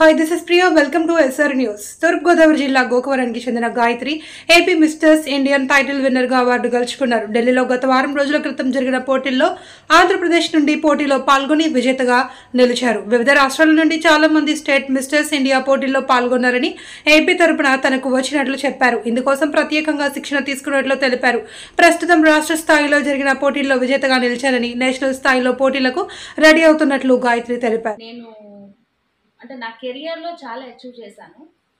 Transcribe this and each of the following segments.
hi this is Priya welcome to SR news Thoorpu Godavari జిల్లా గోకవరానికి చెందిన Gayatri AP Mrs Indian title విన్నర్గా అవార్డు గెలుచుకున్నారు ఢిల్లీలో గత వారం రోజుల క్రితం జరిగిన పోటీల్లో ఆంధ్రప్రదేశ్ నుండి పోటీలో పాల్గొని విజేతగా నిలిచారు వివిధ రాష్ట్రాల నుండి చాలా మంది స్టేట్ మిస్టర్స్ ఇండియా పోటీల్లో పాల్గొన్నారని ఏపీ తరపున తనకు వచ్చినట్లు చెప్పారు ఇందుకోసం ప్రత్యేకంగా శిక్షణ తీసుకున్నట్లు తెలిపారు ప్రస్తుతం రాష్ట్ర స్థాయిలో జరిగిన పోటీల్లో విజేతగా నిలిచారని నేషనల్ స్థాయిలో పోటీలకు రెడీ అవుతున్నట్లు గాయత్రి తెలిపారు నేను అంటే నా కెరియర్లో చాలా అచీవ్ చేశాను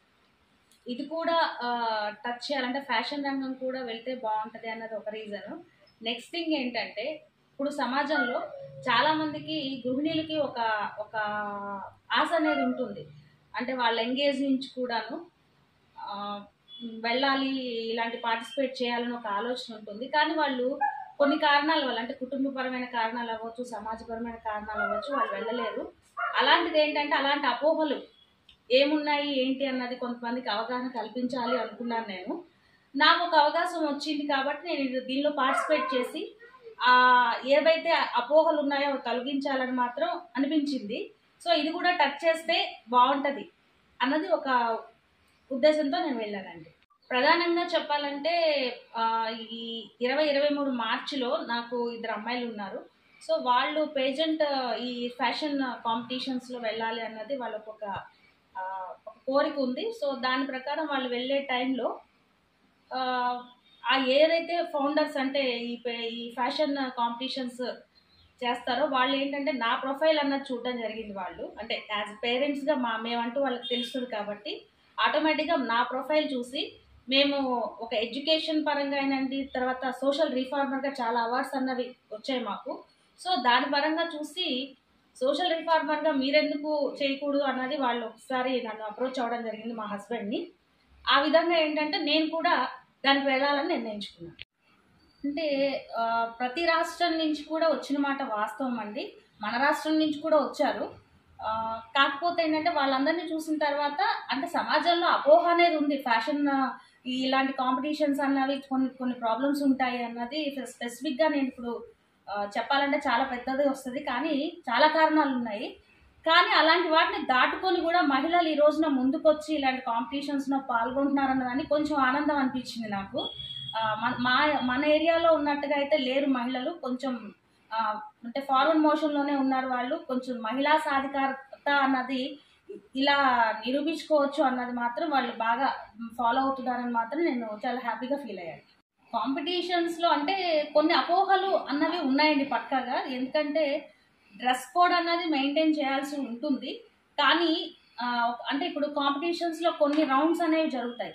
ఇది కూడా టచ్ చేయాలంటే ఫ్యాషన్ రంగం కూడా వెళ్తే బాగుంటుంది అన్నది ఒక రీజన్ నెక్స్ట్ థింగ్ ఏంటంటే ఇప్పుడు సమాజంలో చాలామందికి గృహిణీలకి ఒక ఒక ఆశ అనేది ఉంటుంది అంటే వాళ్ళ ఎంగేజ్ నుంచి కూడాను ఆ, వెళ్ళాలి ఇలాంటి పార్టిసిపేట్ చేయాలని ఒక ఆలోచన ఉంటుంది కానీ వాళ్ళు కొన్ని కారణాల వల్ల అంటే కుటుంబపరమైన కారణాలు అవ్వచ్చు సమాజపరమైన కారణాలు అవ్వచ్చు వాళ్ళు వెళ్ళలేరు అలాంటిది ఏంటంటే అలాంటి అపోహలు ఏమున్నాయి ఏంటి అన్నది కొంతమందికి అవగాహన కల్పించాలి అనుకున్నాను నేను నాకు ఒక అవకాశం వచ్చింది కాబట్టి నేను ఇది- దీనిలో పార్టిసిపేట్ చేసి ఆ ఏవైతే అపోహలు ఉన్నాయో అవి తొలగించాలని మాత్రం అనిపించింది సో ఇది కూడా టచ్ చేస్తే బాగుంటుంది అన్నది ఒక ఉద్దేశంతో నేను వెళ్ళానండి ప్రధానంగా చెప్పాలంటే ఆ, ఈ ఇరవై ఇరవై మూడు మార్చిలో నాకు ఇద్దరు అమ్మాయిలు ఉన్నారు సో వాళ్ళు పేజెంట్ ఈ ఫ్యాషన్ కాంపిటీషన్స్లో వెళ్ళాలి అన్నది వాళ్ళకు ఒక ఆ, ఒక కోరిక ఉంది సో దాని ప్రకారం వాళ్ళు వెళ్ళే టైంలో ఆ, ఆ ఏదైతే ఫౌండర్స్ అంటే ఈ పే- ఈ ఫ్యాషన్ కాంపిటీషన్స్ చేస్తారో వాళ్ళు ఏంటంటే నా ప్రొఫైల్ అన్నది చూడడం జరిగింది వాళ్ళు అంటే యాజ్ పేరెంట్స్గా మా మేమంటూ వాళ్ళకి తెలుస్తుంది కాబట్టి ఆటోమేటిక్గా నా ప్రొఫైల్ చూసి మేము ఒక ఎడ్యుకేషన్ పరంగా అయినండి తర్వాత సోషల్ రిఫార్మర్గా చాలా అవార్డ్స్ అన్నవి వచ్చాయి మాకు సో దాని పరంగా చూసి సోషల్ రిఫార్మర్గా మీరెందుకు చేయకూడదు అన్నది వాళ్ళు ఒకసారి నన్ను అప్రోచ్ అవ్వడం జరిగింది మా హస్బెండ్ని ఆ విధంగా ఏంటంటే నేను కూడా దానికి వెళ్ళాలని నిర్ణయించుకున్నాను అంటే ఆ, ప్రతి రాష్ట్రం నుంచి కూడా వచ్చిన మాట వాస్తవం అండి మన రాష్ట్రం నుంచి కూడా వచ్చారు ఆ, కాకపోతే ఏంటంటే వాళ్ళందరినీ చూసిన తర్వాత అంటే సమాజంలో అపోహ అనేది ఉంది ఫ్యాషన్ ఇలాంటి కాంపిటీషన్స్ అన్నవి కొన్ని కొన్ని ప్రాబ్లమ్స్ ఉంటాయి అన్నది స్పెసిఫిక్గా నేను ఇప్పుడు ఆ, చెప్పాలంటే చాలా పెద్దది వస్తుంది కానీ చాలా కారణాలు ఉన్నాయి కానీ అలాంటి వాటిని దాటుకొని కూడా మహిళలు ఈ రోజున ముందుకొచ్చి ఇలాంటి కాంపిటీషన్స్లో పాల్గొంటున్నారన్న దాన్ని కొంచెం ఆనందం అనిపించింది నాకు ఆ, మన- మా మన ఏరియాలో ఉన్నట్టుగా అయితే లేరు మహిళలు కొంచెం ఆ, అంటే ఫార్వర్డ్ మోషన్లోనే ఉన్నారు వాళ్ళు కొంచెం మహిళా సాధికారత అన్నది ఇలా నిరూపించుకోవచ్చు అన్నది మాత్రం వాళ్ళు బాగా ఫాలో అవుతున్నారని మాత్రం నేను చాలా హ్యాపీగా ఫీల్ అయ్యాను కాంపిటీషన్స్లో అంటే కొన్ని అపోహలు అన్నవి ఉన్నాయండి పక్కాగా ఎందుకంటే డ్రెస్ కోడ్ అన్నది మెయింటైన్ చేయాల్సి ఉంటుంది కానీ ఆ, అంటే ఇప్పుడు కాంపిటీషన్స్లో కొన్ని రౌండ్స్ అనేవి జరుగుతాయి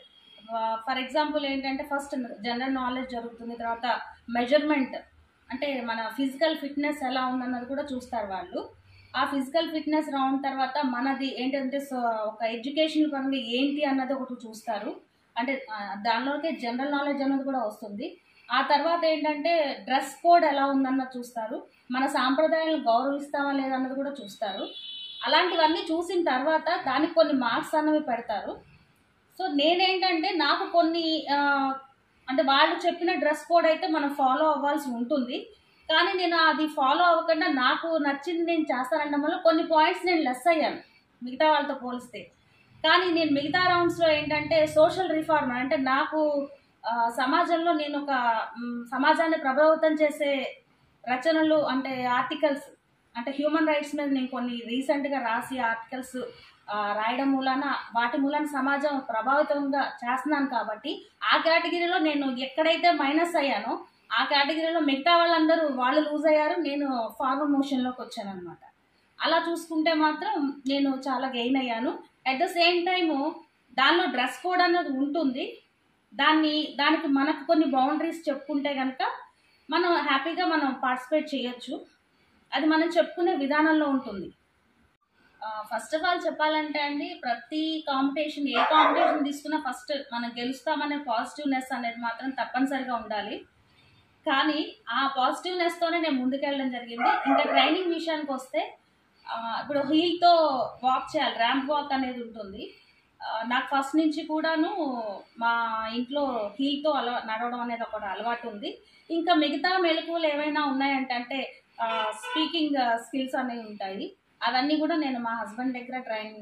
ఫర్ ఎగ్జాంపుల్ ఏంటంటే ఫస్ట్ జనరల్ నాలెడ్జ్ జరుగుతుంది తర్వాత మెజర్మెంట్ అంటే మన ఫిజికల్ ఫిట్నెస్ ఎలా ఉందన్నది కూడా చూస్తారు వాళ్ళు ఆ ఫిజికల్ ఫిట్నెస్ రౌండ్ తర్వాత మనది ఏంటంటే సో ఒక ఎడ్యుకేషన్ పరంగా ఏంటి అన్నది ఒకటి చూస్తారు అంటే ఆ, దానిలోకే జనరల్ నాలెడ్జ్ అన్నది కూడా వస్తుంది ఆ తర్వాత ఏంటంటే డ్రెస్ కోడ్ ఎలా ఉందన్నది చూస్తారు మన సాంప్రదాయాలను గౌరవిస్తామా లేదన్నది కూడా చూస్తారు అలాంటివన్నీ చూసిన తర్వాత దానికి కొన్ని మార్క్స్ అన్నవి పెడతారు సో నేనేంటంటే నాకు కొన్ని ఆ, అంటే వాళ్ళు చెప్పిన డ్రెస్ కోడ్ అయితే మనం ఫాలో అవ్వాల్సి ఉంటుంది కానీ నేను అది ఫాలో అవ్వకుండా నాకు నచ్చింది నేను చేస్తానడం వల్ల కొన్ని పాయింట్స్ నేను లెస్ అయ్యాను మిగతా వాళ్ళతో పోలిస్తే కానీ నేను మిగతా రౌండ్స్లో ఏంటంటే సోషల్ రిఫార్మ్ అంటే నాకు ఆ, సమాజంలో నేను ఒక మ్, సమాజాన్ని ప్రభావితం చేసే రచనలు అంటే ఆర్టికల్స్ అంటే హ్యూమన్ రైట్స్ మీద నేను కొన్ని రీసెంట్గా రాసి ఆర్టికల్స్ రాయడం మూలాన వాటి మూలాన సమాజం ప్రభావితంగా చేస్తున్నాను కాబట్టి ఆ కేటగిరీలో నేను ఎక్కడైతే మైనస్ అయ్యానో ఆ కేటగిరీలో మిగతా వాళ్ళందరూ వాళ్ళు లూజ్ అయ్యారు నేను ఫార్వర్డ్ మోషన్లోకి వచ్చాను అనమాట అలా చూసుకుంటే మాత్రం నేను చాలా గెయిన్ అయ్యాను అట్ ద సేమ్ టైము దానిలో డ్రెస్ కోడ్ అన్నది ఉంటుంది దాన్ని దానికి మనకు కొన్ని బౌండరీస్ చెప్పుకుంటే కనుక మనం హ్యాపీగా మనం పార్టిసిపేట్ చేయొచ్చు అది మనం చెప్పుకునే విధానంలో ఉంటుంది ఫస్ట్ ఆఫ్ ఆల్ చెప్పాలంటే అండి ప్రతి కాంపిటీషన్ ఏ కాంపిటీషన్ తీసుకున్నా ఫస్ట్ మనం గెలుస్తామనే పాజిటివ్నెస్ అనేది మాత్రం తప్పనిసరిగా ఉండాలి కానీ ఆ పాజిటివ్నెస్తోనే నేను ముందుకెళ్ళడం జరిగింది ఇంకా ట్రైనింగ్ విషయానికి వస్తే ఆ, ఇప్పుడు హీల్తో వాక్ చేయాలి ర్యాంప్ వాక్ అనేది ఉంటుంది ఆ, నాకు ఫస్ట్ నుంచి కూడాను మా ఇంట్లో హీల్తో అలవా నడవడం అనేది ఒక అలవాటు ఉంది ఇంకా మిగతా మెలకువలు ఏమైనా ఉన్నాయంటే అంటే స్పీకింగ్ స్కిల్స్ అనేవి ఉంటాయి అవన్నీ కూడా నేను మా హస్బెండ్ దగ్గర ట్రైనింగ్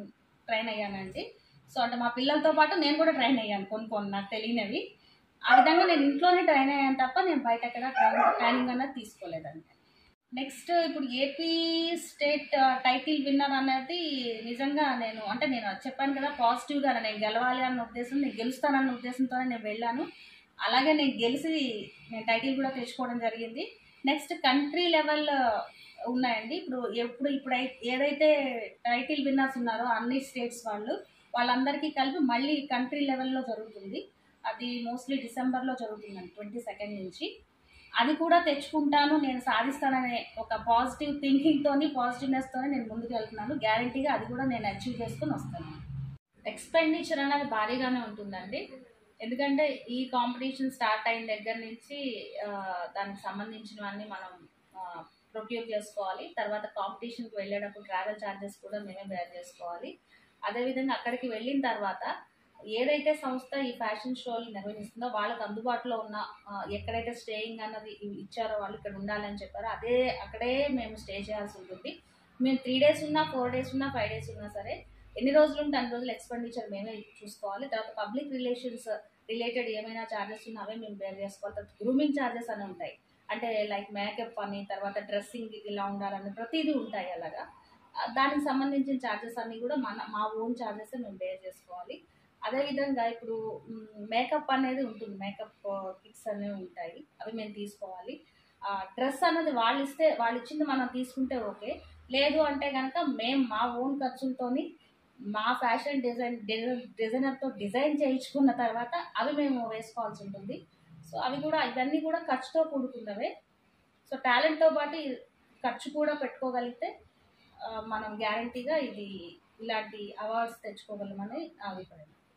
ట్రైన్ అయ్యానండి సో అంటే మా పిల్లలతో పాటు నేను కూడా ట్రైన్ అయ్యాను కొన్ని కొన్ని నాకు తెలియనివి ఆ విధంగా నేను ఇంట్లోనే ట్రైన్ అయ్యాను తప్ప నేను బయట ఎక్కడ ట్రైన్ ట్రైనింగ్ అన్నది తీసుకోలేదండి నెక్స్ట్ ఇప్పుడు ఏపీ స్టేట్ టైటిల్ విన్నర్ అనేది నిజంగా నేను అంటే నేను చెప్పాను కదా పాజిటివ్గా నేను గెలవాలి అన్న ఉద్దేశం నేను గెలుస్తానన్న ఉద్దేశంతోనే నేను వెళ్ళాను అలాగే నేను గెలిచి నేను టైటిల్ కూడా తెచ్చుకోవడం జరిగింది నెక్స్ట్ కంట్రీ లెవెల్ ఉన్నాయండి ఇప్పుడు ఎప్పుడు ఇప్పుడు ఏదైతే టైటిల్ విన్నర్స్ ఉన్నారో అన్ని స్టేట్స్ వాళ్ళు వాళ్ళందరికీ కలిపి మళ్ళీ కంట్రీ లెవెల్లో జరుగుతుంది అది మోస్ట్లీ డిసెంబర్లో జరుగుతుందండి ట్వంటీ సెకండ్ నుంచి అది కూడా తెచ్చుకుంటాను నేను సాధిస్తాననే ఒక పాజిటివ్ థింకింగ్తోని పాజిటివ్నెస్తోని నేను ముందుకు వెళ్తున్నాను గ్యారంటీగా అది కూడా నేను అచీవ్ చేసుకుని వస్తాను ఎక్స్పెండిచర్ అనేది భారీగానే ఉంటుందండి ఎందుకంటే ఈ కాంపిటీషన్ స్టార్ట్ అయిన దగ్గర నుంచి ఆ, దానికి సంబంధించినవన్నీ మనం ప్రొక్యూర్ చేసుకోవాలి తర్వాత కాంపిటీషన్కి వెళ్ళేటప్పుడు ట్రావెల్ ఛార్జెస్ కూడా మేమే బేర్ చేసుకోవాలి అదేవిధంగా అక్కడికి వెళ్ళిన తర్వాత ఏదైతే సంస్థ ఈ ఫ్యాషన్ షోలు నిర్వహిస్తుందో వాళ్ళకి అందుబాటులో ఉన్న ఆ, ఎక్కడైతే స్టేయింగ్ అన్నది ఇ- ఇచ్చారో వాళ్ళు ఇక్కడ ఉండాలని చెప్పారో అదే అక్కడే మేము స్టే చేయాల్సి ఉంటుంది మేము త్రీ డేస్ ఉన్నా ఫోర్ డేస్ ఉన్నా ఫైవ్ డేస్ ఉన్నా సరే ఎన్ని రోజులు ఉంటే అన్ని రోజులు ఎక్స్పెండిచర్ మేమే చూసుకోవాలి తర్వాత పబ్లిక్ రిలేషన్స్ రిలేటెడ్ ఏమైనా ఛార్జెస్ ఉన్నా అవే మేము బేర్ చేసుకోవాలి తర్వాత గ్రూమింగ్ ఛార్జెస్ అని ఉంటాయి అంటే లైక్ మేకప్ అని తర్వాత డ్రెస్సింగ్ ఇలా ఉండాలని ప్రతిదీ ఉంటాయి అలాగా ఆ, దానికి సంబంధించిన ఛార్జెస్ అన్నీ కూడా మన మా ఓన్ ఛార్జెస్ మేము బేర్ చేసుకోవాలి అదేవిధంగా ఇప్పుడు మేకప్ అనేది ఉంటుంది మేకప్ కిట్స్ అనేవి ఉంటాయి అవి మేము తీసుకోవాలి డ్రెస్ అనేది వాళ్ళు ఇస్తే వాళ్ళు ఇచ్చింది మనం తీసుకుంటే ఓకే లేదు అంటే కనుక మేము మా ఓన్ ఖర్చులతోని మా ఫ్యాషన్ డిజైన్ డిజైనర్తో డిజైన్ చేయించుకున్న తర్వాత అవి మేము వేసుకోవాల్సి ఉంటుంది సో అవి కూడా ఇవన్నీ కూడా ఖర్చుతో కూడుకున్నవే సో టాలెంట్తో పాటు ఈ ఖర్చు కూడా పెట్టుకోగలిగితే ఆ, మనం గ్యారంటీగా ఇది ఇలాంటి అవార్డ్స్ తెచ్చుకోగలమని నా అభిప్రాయం